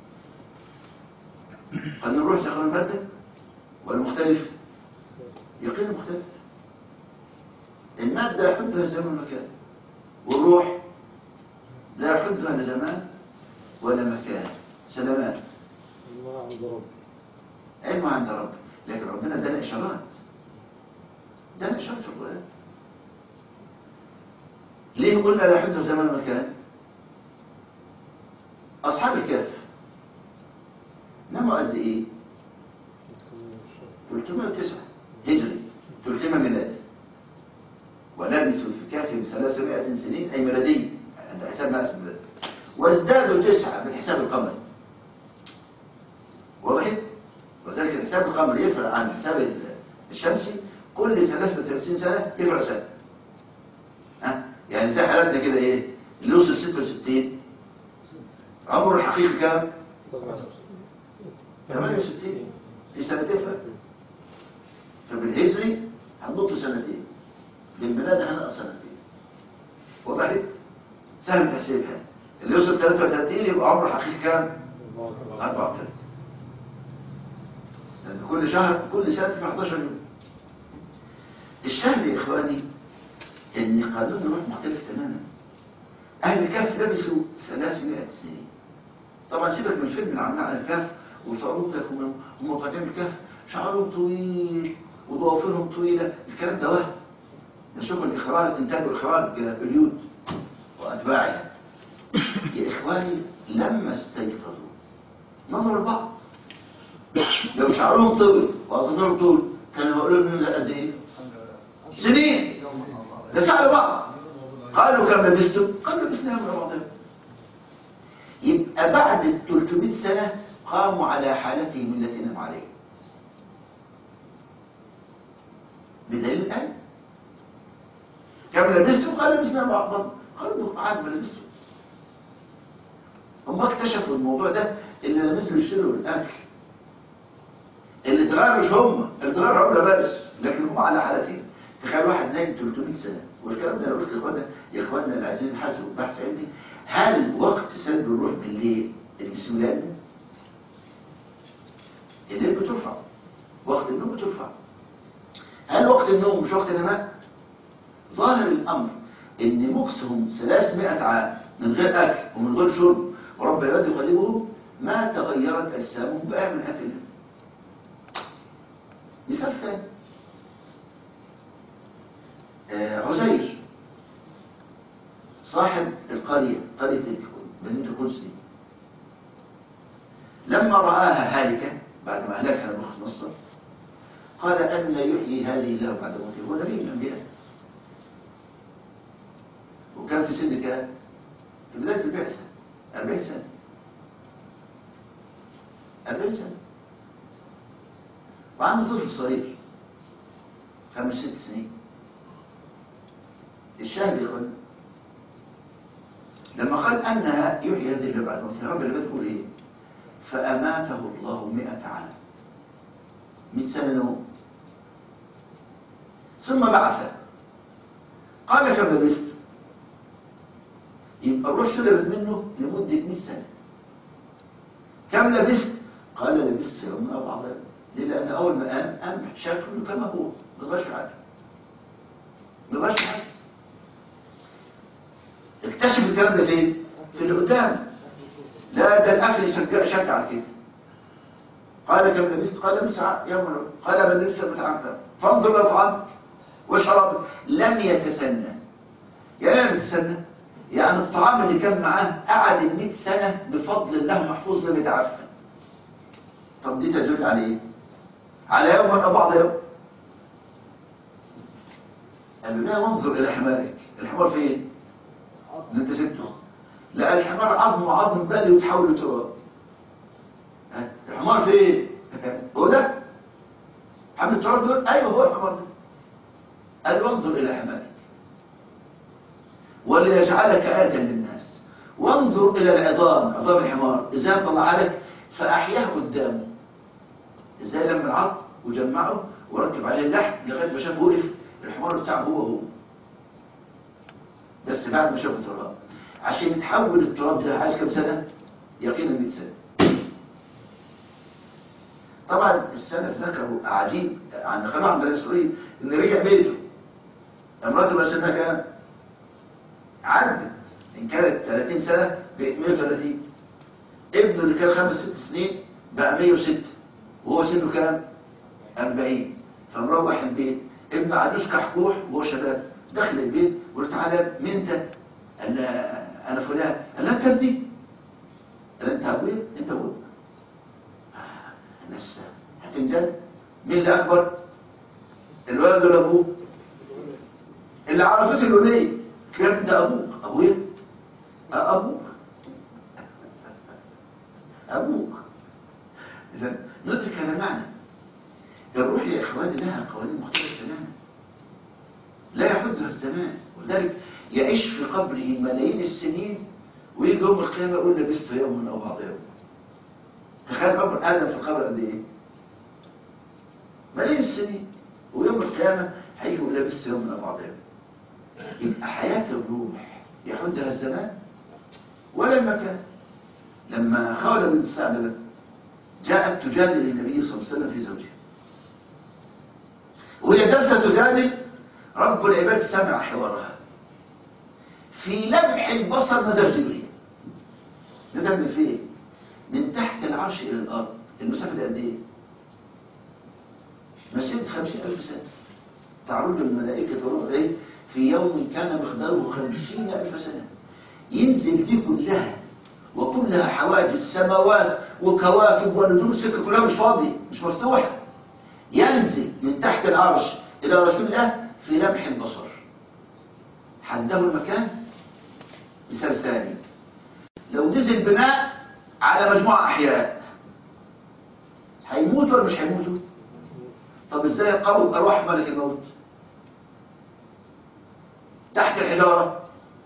قانون الروح زي قانون الماده ولا مختلف يقين مختلف المادة يحدها زمن ومكان والروح لا يحدها لا زمان ولا مكان سلامات الله عند رب علم عند رب لكن ربنا ادانا اشارات ادانا اشارات في القران ليه قلنا لا يحدها زمان ومكان اصحاب الكهف ناموا قد ايه 309 هجري 300 ميلادي ولبثوا في كهفهم 300 سنين أي ميلادية عند حساب ما اسم ميلادي وازدادوا تسعة بالحساب القمري وضحت؟ وذلك الحساب القمري يفرق عن الحساب الشمسي كل 33 سنة يفرق سنة ها؟ يعني زي حالاتنا كده ايه اللي يوصل 66 عمره الحقيقي كام؟ 68 في سنتين فرق فبالهجري هننط سنتين بالميلاد هنقص سنتين وضحت سهل تحسيبها اللي يوصل 33 يبقى عمره الحقيقي كام 34 لان كل شهر كل سنه في 11 يوم الشهر يا اخواني ان قانون الروح مختلف تماما اهل الكهف لبسوا 300 سنين طبعا سيبك من الفيلم اللي عملناه على الكهف وصاروا لك هم هم طالعين الكهف شعرهم طويل وضوافرهم طويله الكلام ده وهم نشوف الإخراج إنتاج وإخراج هوليود وأتباعها يا إخواني لما استيقظوا نظروا لبعض لو شعرهم طويل وأظهرهم طول كانوا يقولوا لهم ده قد إيه؟ سنين ده سألوا بعض قالوا كم لبستم؟ قالوا لبسنا يوم رمضان يبقى بعد ال 300 سنة قاموا على حالتهم التي نم عليها بدليل الآية كم لبستم قال لبسنا بعضا قالوا عاد ما لبستم هم اكتشفوا الموضوع ده اللي نزلوا يشتروا الاكل اللي اتغيروا مش هم اللي اتغيروا عمله بس لكن هم على حالتين تخيل واحد نايم 300 سنه والكلام ده لو قلت لاخواننا يا اخواننا اللي عايزين يحاسبوا بحث علمي هل وقت سد الروح بالليل الجسم لا ينام؟ الليل بترفع وقت النوم بترفع هل وقت النوم مش وقت النماء؟ ظاهر الامر ان مكسهم 300 عام من غير اكل ومن غير شرب ورب العباد يقلبهم ما تغيرت اجسامهم بقى من اكلهم مثال ثاني آه عزير صاحب القرية قرية مدينة القدس دي لما رآها هالكة بعد ما أهلكها المخ نصر قال أن يحيي هذه الله بعد موته هو نبي من الأنبياء وكان في سن كام؟ في بداية البعثة 40 سنة 40 سنة وعنده طفل صغير خمس ست سنين الشاهد يقول لما قال أنها يحيي هذه اللي بعد موتها رب اللي بتقول إيه فأماته الله مئة عام مئة سنة نوم ثم بعث قال كم لبثت يبقى الروح سلبت منه لمدة 100 سنة كم لبثت قال لبثت يوم أو بعض يوم ليه لأن أول ما قام قام شكله كما هو ما غيرش حاجة ما غيرش حاجة اكتشف الكلام ده فين؟ في اللي قدام لا ده الأكل يشجع شجع على كده قال كم لبثت؟ قال لبثت يوم قال من لبثت متعبد فانظر إلى طعامك واشربك لم يتسنى يعني لم يتسنى يعني الطعام اللي كان معاه قعد ال 100 سنة بفضل الله محفوظ لم يتعفن طب دي تدل على ايه؟ على يوم ولا بعض يوم قال له لا وانظر الى حمارك الحمار فين؟ اللي انت سبته لا الحمار عظم وعظم بالي وتحول لتراب ها؟ الحمار فين؟ هو ده؟ حمل التراب دول؟ ايوه هو الحمار ده قال وانظر الى حمارك وليجعلك آية للناس وانظر إلى العظام عظام الحمار إذا طلع لك فأحياه قدامه إزاي لما العظم وجمعه وركب عليه اللحم لغاية ما شاف وقف الحمار بتاعه هو هو بس بعد ما شاف التراب عشان يتحول التراب ده عايز كم سنة؟ يقينا 100 سنة طبعا السنة ذكروا قاعدين عن قناة عن بني إسرائيل إن رجع بيته امراته بقى سنها كام؟ عدت إن كانت 30 سنة بقت 130 ابنه اللي كان خمس ست سنين بقى 106 وهو سنه كام؟ 40 فمروح البيت ابن عجوز كحكوح وهو شباب دخل البيت وقال تعالى مين انت؟ قال لا انا فلان قال لا انت ابني قال انت ابويا انت ابويا آه، الناس هتندم مين اللي اكبر؟ الولد ولا ابوه؟ اللي عرفته الوليه كان ده ابوك ابويا آه، ابوك ابوك اذا ندرك هذا المعنى الروح يا اخواني لها قوانين مختلفه تماما لا يحدها الزمان ولذلك يعيش في قبره ملايين السنين ويجي يوم القيامه يقول لبست يوما او بعض يوم تخيل قبر ادم في القبر قد ايه ملايين السنين ويوم القيامه هيجي يقول لبست يوما او بعض يوم يبقى حياة الروح يحدها الزمان ولا المكان لما خولة بنت ثعلبة جاءت تجادل النبي صلى الله عليه وسلم في زوجها وهي جالسة تجادل رب العباد سمع حوارها في لمح البصر نزل جبريل نزل من فين؟ من تحت العرش إلى الأرض المسافة دي قد إيه؟ مسيرة خمسين ألف سنة تعرض الملائكة والروح إيه؟ في يوم كان مقداره خمسين ألف سنة ينزل دي كلها وكلها حواجز سماوات وكواكب ونجوم السكة كلها مش فاضية مش مفتوحة ينزل من تحت العرش إلى رسول الله في لمح البصر حده المكان مثال ثاني لو نزل بناء على مجموعة أحياء هيموتوا ولا مش هيموتوا طب ازاي يقروا ارواح ملك الموت تحت الحجاره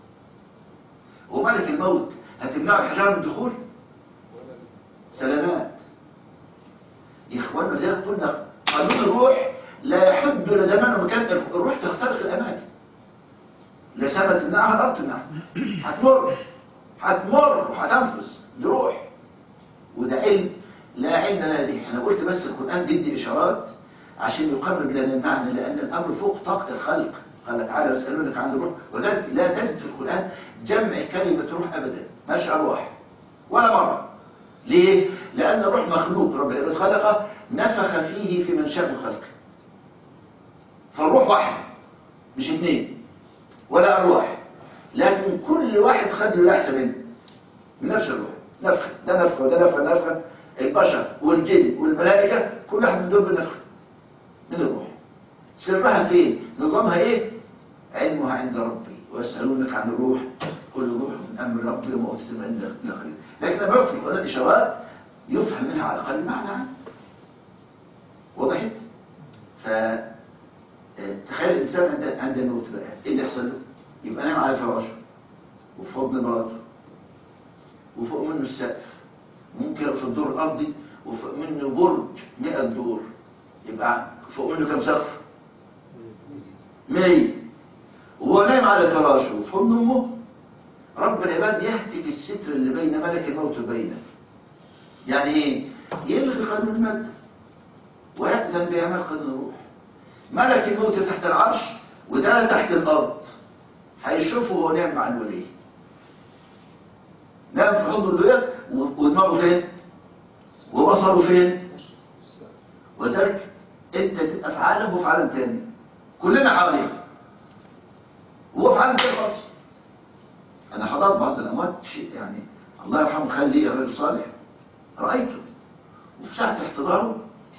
وملك الموت هتمنع الحجاره من الدخول سلامات يا اخوانا لذلك قلنا قانون الروح لا يحد لا زمان ومكان الروح تخترق الاماكن لا سما تمنعها الارض تمنعها هتمر هتمر وهتنفذ دي روح وده علم لا علم لنا به انا قلت بس القران بيدي اشارات عشان يقرب لنا المعنى لان الامر فوق طاقه الخلق قال تعالى يسالونك عن الروح ولكن لا تجد في القران جمع كلمه روح ابدا مش ارواح ولا مره ليه لان الروح مخلوق رب العباد خلقه نفخ فيه في من شاء من خلقه فالروح واحد مش اثنين ولا ارواح لكن كل واحد خد له احسن منه من نفس الروح نفخه ده نفخه وده نفخه نفخه البشر والجن والملائكه كل واحد من دول بنفخه من الروح سرها فين نظامها ايه علمها عند ربي ويسالونك عن الروح كل روح من امر ربي وما اوتيت من عند الاخرين لكن لما يعطي القران اشارات يفهم منها على الاقل معنى وضحت ف تخيل الانسان عند عند الموت بقى ايه اللي يحصل له يبقى نايم على فراشه وفي حضن مراته وفوق منه السقف ممكن في الدور الارضي وفوق منه برج 100 دور يبقى فوق منه كم سقف 100 وهو نايم على فراشه وفي حضن امه رب العباد يهتك الستر اللي بين ملك الموت وبينه يعني ايه يلغي قانون المادة ويأذن بأعمال قانون الروح ملك الموت تحت العرش وده تحت الأرض هيشوفه وهو نايم مع الولي نام في حضن الولي ودماغه فين وبصره فين وذلك انت تبقى في عالم وفي عالم تاني كلنا حواليه وهو في عالم تاني خالص انا حضرت بعض الاموات شيء يعني الله يرحمه خلي الرجل صالح رايته وفي ساعه احتضاره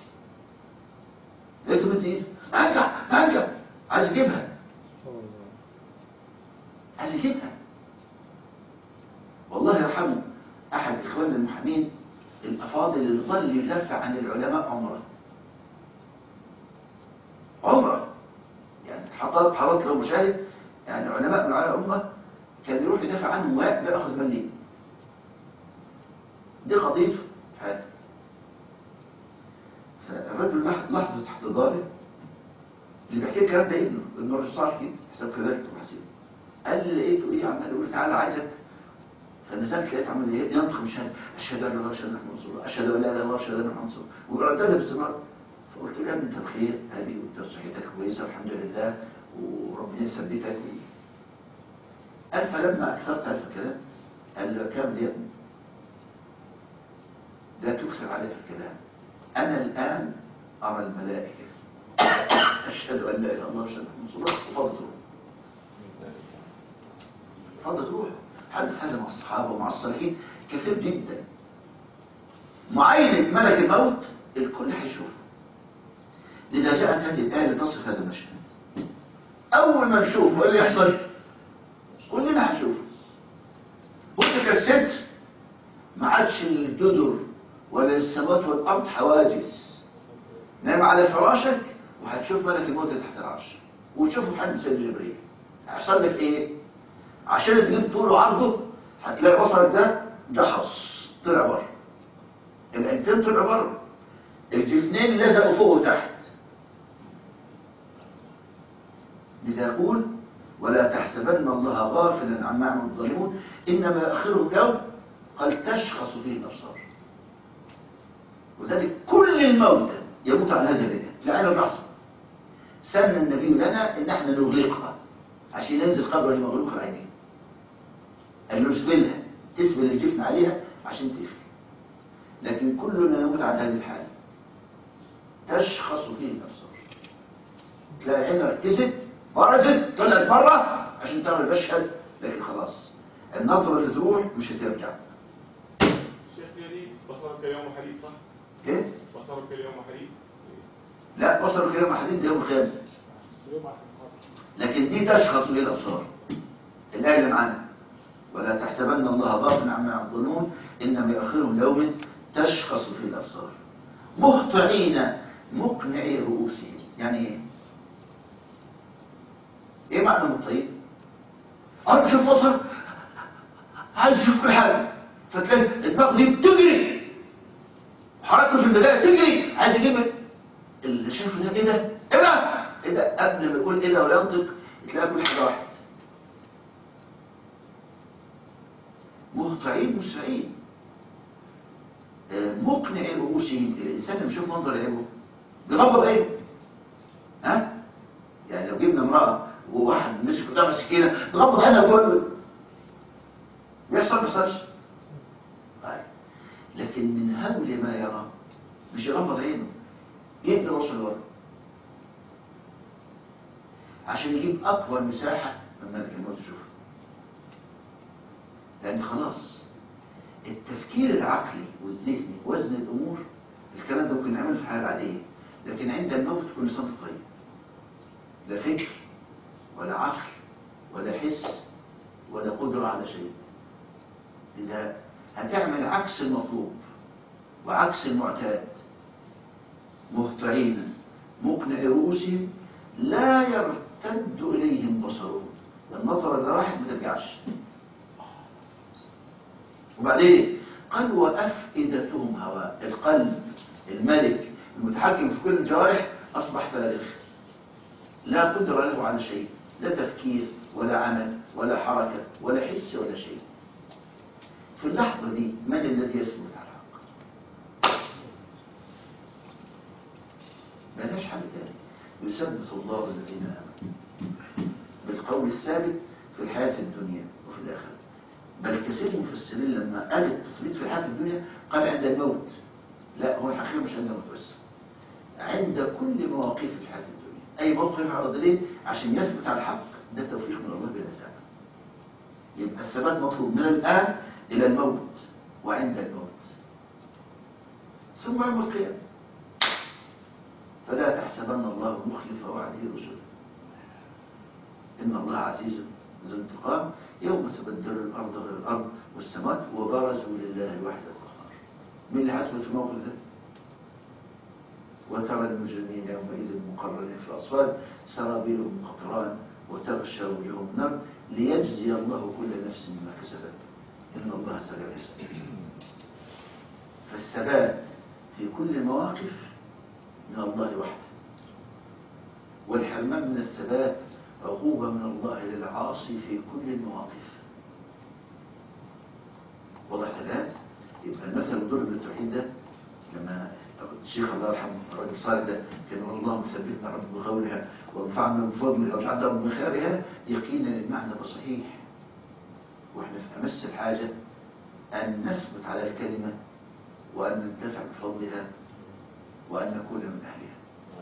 لقيته بدي ايه انجح انجح عايز يجيبها عايز يجيبها والله يرحمه احد اخواننا المحامين الافاضل اللي ظل يدافع عن العلماء عمره عمره يعني حضرت حضرت له مشاهد يعني علماء من علماء الامه كان يروح يدافع عنهم ويأخذ مليم دي قضيته في حياته فالرجل لح- لحظة احتضاره اللي بيحكي الكلام ده ابنه ابن الرجل صالح كده حساب كذلك وحسين قال لي لقيته ايه عمال يقول تعالى عايزك فنزلت لقيت عمال ايه ينطق مش اشهد ان لا اله الا الله رسول الله اشهد ان لا اله الا الله اشهد ان محمد رسول الله ورددها باستمرار فقلت له يا ابني انت بخير هذه وانت صحتك كويسه الحمد لله وربنا يثبتك قال فلما اكثرت هذا الكلام قال له كم يا ابني لا تكثر عليه في الكلام انا الان ارى الملائكه اشهد ان لا اله الا الله واشهد ان محمد رسول الله وفضل فضل روح حدث هذا مع الصحابه ومع الصالحين كثير جدا معاينه ملك الموت الكل هيشوفه لذا جاءت هذه الايه لتصف هذا المشهد اول ما نشوفه ايه اللي يحصل كلنا هنشوفه قلت كالستر ما عادش الجدر ولا السماوات والارض حواجز نام على فراشك وهتشوف ملك الموت تحت العرش وتشوفه حد سيد جبريل هيحصل لك ايه عشان تجيب طوله وعرضه هتلاقي بصرك ده دحص طلع بره الانتين طلع بره الجفنين لزقوا فوق وتحت لذا يقول ولا تحسبن الله غافلا عما يعمل الظالمون انما يؤخرهم يوم قد تشخص فيه الابصار وذلك كل الموتى يموت على هذا الليل لعين اللحظه سن النبي لنا ان احنا نغلقها عشان ينزل قبره مغلوق العينين قال له اسبلها تسبل الجفن عليها عشان تقفل لكن كلنا نموت على هذه الحاله تشخص فيه الابصار تلاقي عينها ركزت برزت طلعت بره عشان ترى المشهد لكن خلاص النظره اللي تروح مش هترجع شيخ دي بصرك اليوم حديد صح؟ ايه بصرك اليوم حديد لا بصر الكلام حديد ده يوم القيامه لكن دي تشخص به الابصار الايه اللي معانا ولا تحسبن الله غافلا عما يعملون انما يؤخرهم ليوم تشخص فيه الابصار مهطعين مقنعي رؤوسهم يعني ايه ايه معنى مهطعين انا في المطر عايز اشوف كل حاجه فتلاقي الدماغ دي بتجري حركه في البدايه تجري عايز يجيب اللي شايفه ده ايه ده ايه ده ايه ده قبل ما يقول ايه ده ولا ينطق تلاقي كل حاجه واحده مهطعين مسرعين آه، مقنع رؤوسهم الانسان لما يشوف منظر عيبه بيغمض عينه ها يعني لو جبنا امراه وواحد مسك قدامها سكينه بيغمض عينها كله بيحصل ما بيحصلش طيب لكن من هول ما يرى مش يغمض عينه يهدى راسه لورا عشان يجيب اكبر مساحه من ملك الموت يشوفها لان خلاص التفكير العقلي والذهني وزن الامور الكلام ده ممكن نعمله في الحياه العاديه لكن عند الموت كل سنه وأنت طيب لا فكر ولا عقل ولا حس ولا قدره على شيء لذا هتعمل عكس المطلوب وعكس المعتاد مهطعين مقنع رؤوسهم لا يرتد إليهم بصرهم النظرة اللي راحت ما ترجعش وبعدين قال وأفئدتهم هواء القلب الملك المتحكم في كل الجوارح أصبح فارغ لا قدرة له على شيء لا تفكير ولا عمل ولا حركة ولا حس ولا شيء في اللحظة دي من الذي يثبت على الحق ملهاش حل تاني يثبت الله الذين آمنوا بالقول الثابت في الحياة الدنيا وفي الآخرة بل كثير من المفسرين لما قال التثبيت في الحياة الدنيا قال عند الموت لا هو الحقيقة مش عند الموت بس عند كل مواقف الحياة الدنيا أي موقف يعرض إليه عشان يثبت على الحق ده توفيق من الله بلا زال يبقى الثبات مطلوب من الآن إلى الموت وعند الموت ثم يوم القيامة فلا تحسبن الله مخلف وعده رسله إن الله عزيز ذو انتقام يوم تبدل الأرض غير الأرض والسماوات وبرزوا لله الواحد القهار مين اللي حسبت في الموقف ده؟ وترى المجرمين يومئذ مقرنين في الأصفاد سرابيلهم من قطران وتغشى وجوههم النار ليجزي الله كل نفس بما كسبت إن الله سريع الحساب فالثبات في كل المواقف من الله وحده والحرمان من الثبات عقوبة من الله للعاصي في كل المواقف واضح الآن يبقى المثل الضرب للتوحيد ده لما الشيخ الله يرحمه الراجل الصالح ده كان يقول اللهم ثبتنا رب بقولها وانفعنا بفضلها واجعلنا رب بخيرها يقينا المعنى ده صحيح واحنا في امس الحاجه ان نثبت على الكلمه وان ننتفع بفضلها وان نكون من اهلها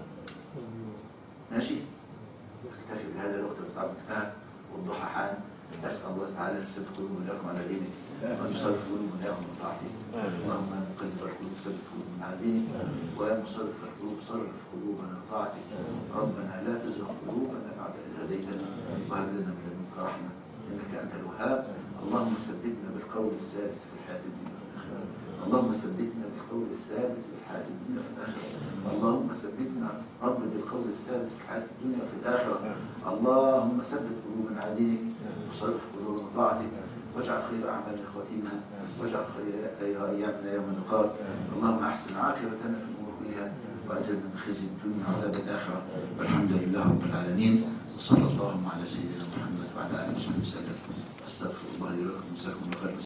ماشي اكتفي بهذا الوقت بتاع الكفايه والضحى حان اسال الله تعالى ان يثبت قلوبنا لكم على دينك وان يصرف قلوبنا لكم من طاعته اللهم ان قلب القلوب ثبت قلوبنا على دينك وان مصرف القلوب صرف قلوبنا لطاعتك ربنا لا تزغ قلوبنا بعد اذ هديتنا وهب لنا من لدنك رحمه انك انت الوهاب اللهم ثبتنا بالقول الثابت في الحياه الدنيا والاخره اللهم ثبتنا بالقول الثابت في الحياه الدنيا وفي الاخره اللهم ثبتنا رب بالقول الثابت في الحياه الدنيا وفي الاخره اللهم ثبت قلوبنا على دينك وصرف قلوبنا طاعتك واجعل خير اعمالنا خواتيمها واجعل خير خير ايامنا يوم نلقاك اللهم احسن عاقبتنا في الامور كلها واجرنا من خزي الدنيا وعذاب الاخره والحمد لله رب العالمين وصلى اللهم على سيدنا محمد وعلى اله وصحبه وسلم استغفر الله لي ولكم جزاكم الله خير